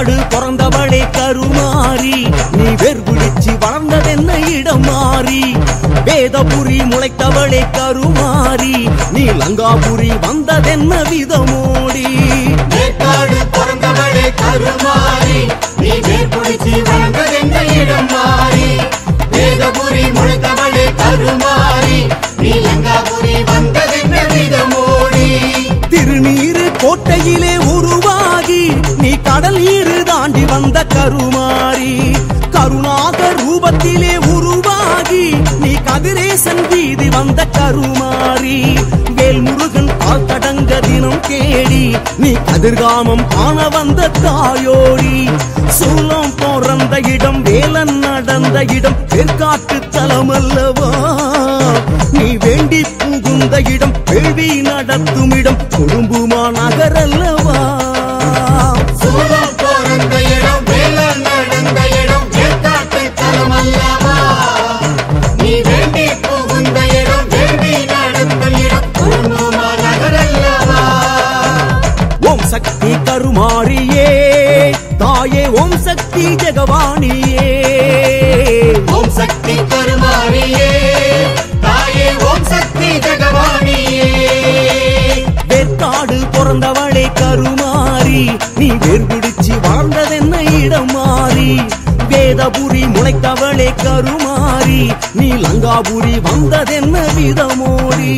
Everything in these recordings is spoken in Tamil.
வேற்காடு பிறந்தவளே கருமாறி நீ வேர் பிடிச்சு வளர்ந்ததென்ன இடம் மாறி வேதபுரி முளைத்தவளே கருமாறி நீ லங்காபுரி வந்ததென்ன விதமோடி வேற்காடு பிறந்தவளே கருமாறி நீ வேர் பிடிச்சி வளர்ந்ததெந்த இடம் மாறி வேதபுரி முளைத்தவளே கருமாறி நீ லங்காபுரி வந்ததெந்த விதமோடி திருநீரு கோட்டையிலே உருவாகி நீ கடல் நீரு தாண்டி வந்த கருமாறி கருணாக ரூபத்திலே உருவாகி நீ கதிரேசன் வீதி வந்த கருமாறி வேல்முருகன் கால் தடங்க தினம் தேடி நீ கதிர்காமம் காண வந்த தாயோடி சூலம் பிறந்த இடம் வேலன் நடந்த இடம் வேர்காட்டு தலமல்லவா நீ வேண்டி புகுந்த இடம் வேள்வி நடத்தும் இடம் கொழும்புமா நகரல்லவா சூலம் பிறந்த இடம் வேலன் நடந்த இடம் வேற்காட்டு தலம் அல்லவா நீ வேண்டி புகுந்த இடம் வேள்வி நடத்தும் இடம் குழுமா நகரல்லவா ஓம் சக்தி கருமாரியே தாயே ஓம் சக்தி ஜெகவாணியே ஓம் சக்தி கருமாரியே தாயே ஓம் சக்தி ஜெகவாணியே வேற்காடு பிறந்தவளே கருமாறி நீ வேர் பிடிச்சு வாழ்ந்ததென்ன இடம் மாறி வேதபுரி முளைத்தவளே கருமாறி நீ லங்காபுரி வந்ததென்ன விதமோடி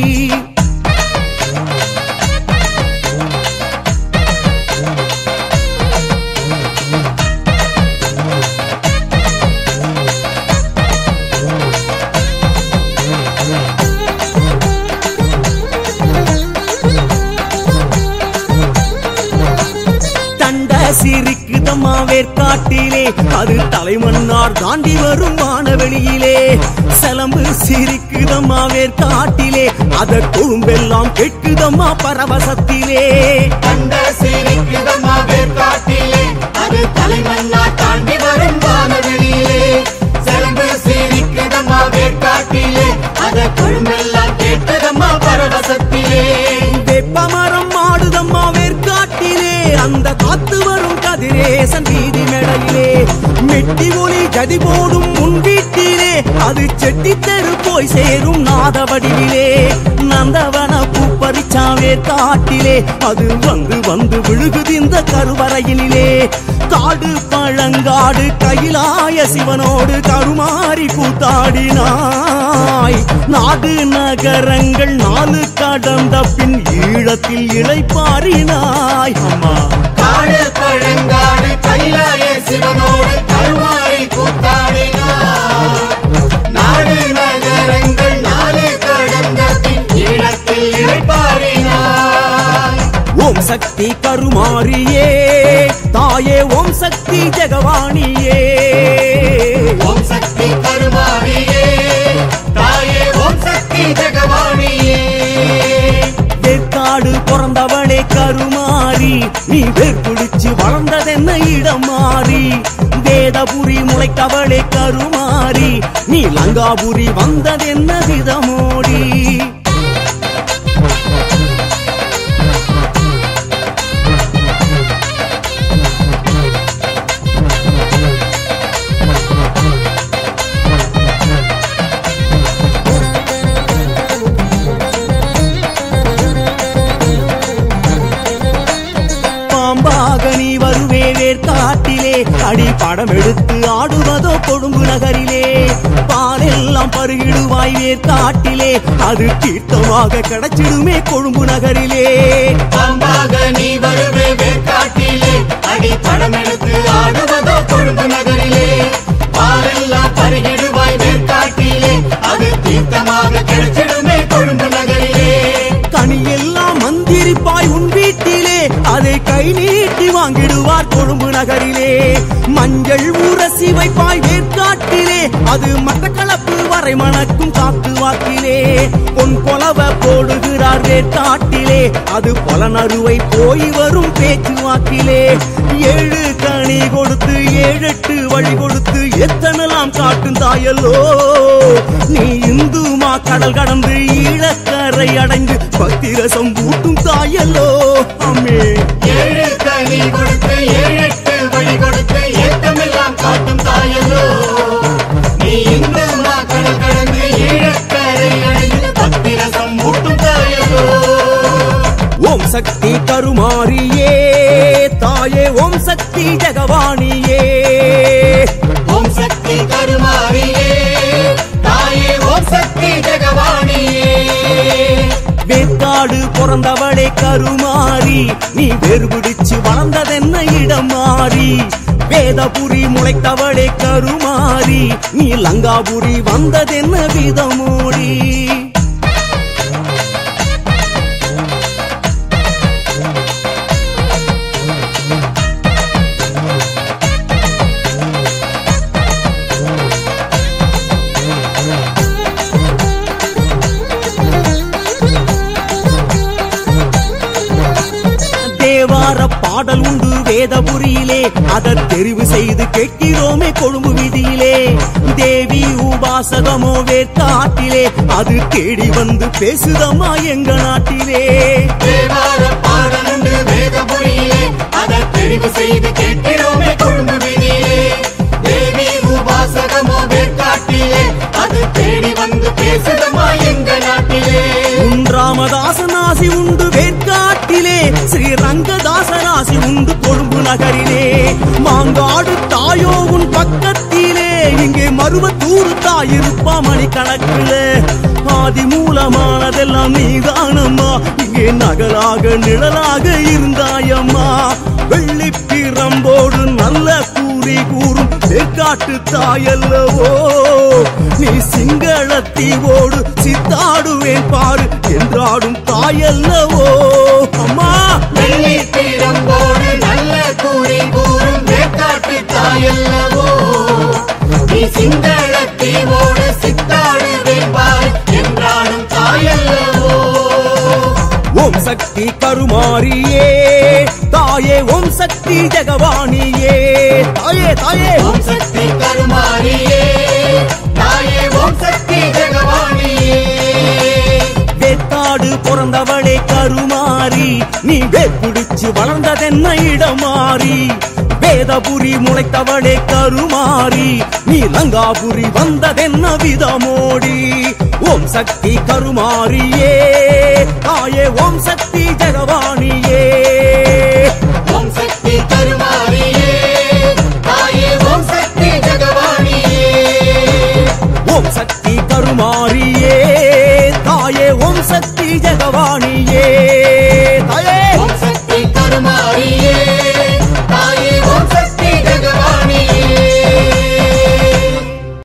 தண்ட சிரிக்குதம்மா வேற்காட்டிலே அது தலைமன்னார் தாண்டி வரும் வானவெளியிலே சிலம்பு சிரிக்குதம்மா வேற்காட்டிலே அத கொழும்பெல்லாம் கேட்குதம்மா பரவசத்திலே கண்ட சிரிக்குதம்மா வேற்காட்டிலே அது தலைமன்னா தாண்டி வரும் வானவெளியிலே செலம்பு சிரிக்குதம்மா வேற்காட்டிலே அத கொழும்பெல்லாம் கேட்டதம்மா பரவசத்திலே வெப்பமரம் மாடுதம்மா வேற்காட்டிலே அந்த காத்து வரும் கதிரேசன் வீதி மேடையிலே மெட்டி ஒளி ஜதி போடும் முன் வீட்டிலே அது செட்டி தெரு போய் சேரும் நாத வடிவிலே நந்தவன பூப்பறிச்சா வேற்காட்டிலே அது வந்து வந்து விழுகுது இந்த கருவறையினிலே காடு பழங்காடு கைலாய சிவனோடு கருமாறி கூத்தாடினாய் நாடு நகரங்கள் நாலு கடந்த பின் ஈழத்தில் இளைப்பாரினாய் அம்மா காடு பழங்காடு கைலாய சிவனோடு கருமாறி கூத்தாடினார் நாடு நகரங்கள் நாளே கடந்த பின் ஈழத்தில் இழைப்பாரினார் ஓம் சக்தி கருமாரியே தாயே ஓம் சக்தி ஜெகவாணியே ஓம் சக்தி கருமாரியே தாயே ஓம் சக்தி ஜெகவாணியே வேற்காடு பிறந்தவளே கருமாறி நீ வேர் பிடிச்சு வளர்ந்ததென்ன இடம் மாறி வேதபுரி முளைத்தவளே கருமாறி நீ லங்காபுரி வந்ததென்ன விதமோடி பாம்பாக நீ வருவே வேற்காட்டிலே அடி படம் எடுத்து ஆடுவதோ கொழும்பு நகரிலே பாலெல்லாம் பருகிடுவாய் வேற்காட்டிலே அது தீர்த்தமாக கிடைச்சிடுமே கொழும்பு நகரிலே பாம்பாக நீ வருவே வேற்காட்டிலே அடி படம் எடுத்து ஆடுவதோ கொழும்பு நகரிலே பாலெல்லாம் பருகிடுவாய் வேற்காட்டிலே அது தீர்த்தமாக கிடைச்சிடுமே கொழும்பு நகரிலே கனியெல்லாம் மந்திரிப்பாய் உன் வீட்டிலே அதை கை நீட்டி வாங்கிடுவார் கொழும்பு நகரிலே மஞ்சள் உரசி வைப்பாய் வேற்காட்டிலே அது மட்டக்களப்பு வரை மணக்கும் காத்து வாக்கிலே பொன் கொலவ போடுகிறார் வேற்காட்டிலே அது பொலனறுவை போய் வரும் பேச்சு வாக்கிலே ஏழு கனி கொடுத்து ஏழெட்டு வழி கொடுத்து எத்தனலாம் காட்டும் தாயல்லோ நீ இந்துமா கடல் கடந்து ஈழக்கரை அடைந்து பத்திரசம் ஊட்டும் தாயல்லோ அம்மே ஏழு கனி கொடுத்து ஏழெட்டு வழி சக்தி கருமாரியே தாயே ஓம் சக்தி ஜெகவாணியே ஓம் சக்தி கருமாரியே தாயே ஓம் சக்தி ஜெகவாணியே வேக்காடு பிறந்தவளே கருமாரி நீ வேறு பிடிச்சு வளர்ந்ததென்ன இடம் மாறி வேதபுரி முளைத்தவளே கருமாரி நீ லங்காபுரி வந்ததென்ன விதமோடி தேவார பாடல் உண்டு வேதபுரியிலே அதை தெரிவு செய்து கேட்கிறோமே கொழும்பு வீதியிலே தேவி உபாசகமோ வேற்காட்டிலே அது தேடி வந்து பேசுதம்மா எங்க நாட்டிலே தேவார பாடலுண்டு வேதபுரியிலே அதை தெரிவு செய்து கேட்கிறோமே கொழும்பு வீதியிலே தேவி உபாசகமோ வேட்காட்டிலே அது தேடி வந்து பேசுதமா எங்க நாட்டிலே உன் ராமதாசனாசி உண்டு வேற்காட்டிலே ஸ்ரீ ரங்கதாசனாசி உண்டு கொழும்பு நகரிலே மாங்காடு தாயோ உன் பக்கத்திலே இங்கே மருவத்தூர் தாய் இருப்பா மணிக்கணக்கில் ஆதி மூலமானதெல்லாம் நீதானம்மா இங்கே நகலாக நிழலாக இருந்தாயம்மா வெள்ளி பிரம்போடு நல்ல கூறி கூறும் வேற்காட்டு தாயல்லவோ நீ சிங்களத்தீவோடு சித்தாடுவேன் பாரு என்றாடும் தாயல்லவோ அம்மா வெள்ளி பீரம்போடு நல்ல கூறி கூறும் வேட்காட்டு தாயல்லவோ நீ சிங்கள தீவோடு சித்தாடு வேட்பாய் என்றாலும் தாயல்லவோ ஓம் சக்தி கருமாரியே தாயே ஓம் சக்தி ஜெகவாணியே தாயே தாயே ஓம் சக்தி கருமாரியே தாயே ஓம் சக்தி ஜெகவாணியே வேத்தாடு பிறந்தவளே கருமாரி நீ வேப்பிடிச்சு வளர்ந்ததென்ன இடமாறி வேதபுரி முளைத்தவளே கருமாரி நீ லங்காபுரி வந்ததென்ன விதமோடி ஓம் சக்தி கருமாரியே தாயே ஓம் சக்தி ஜெகவாணியே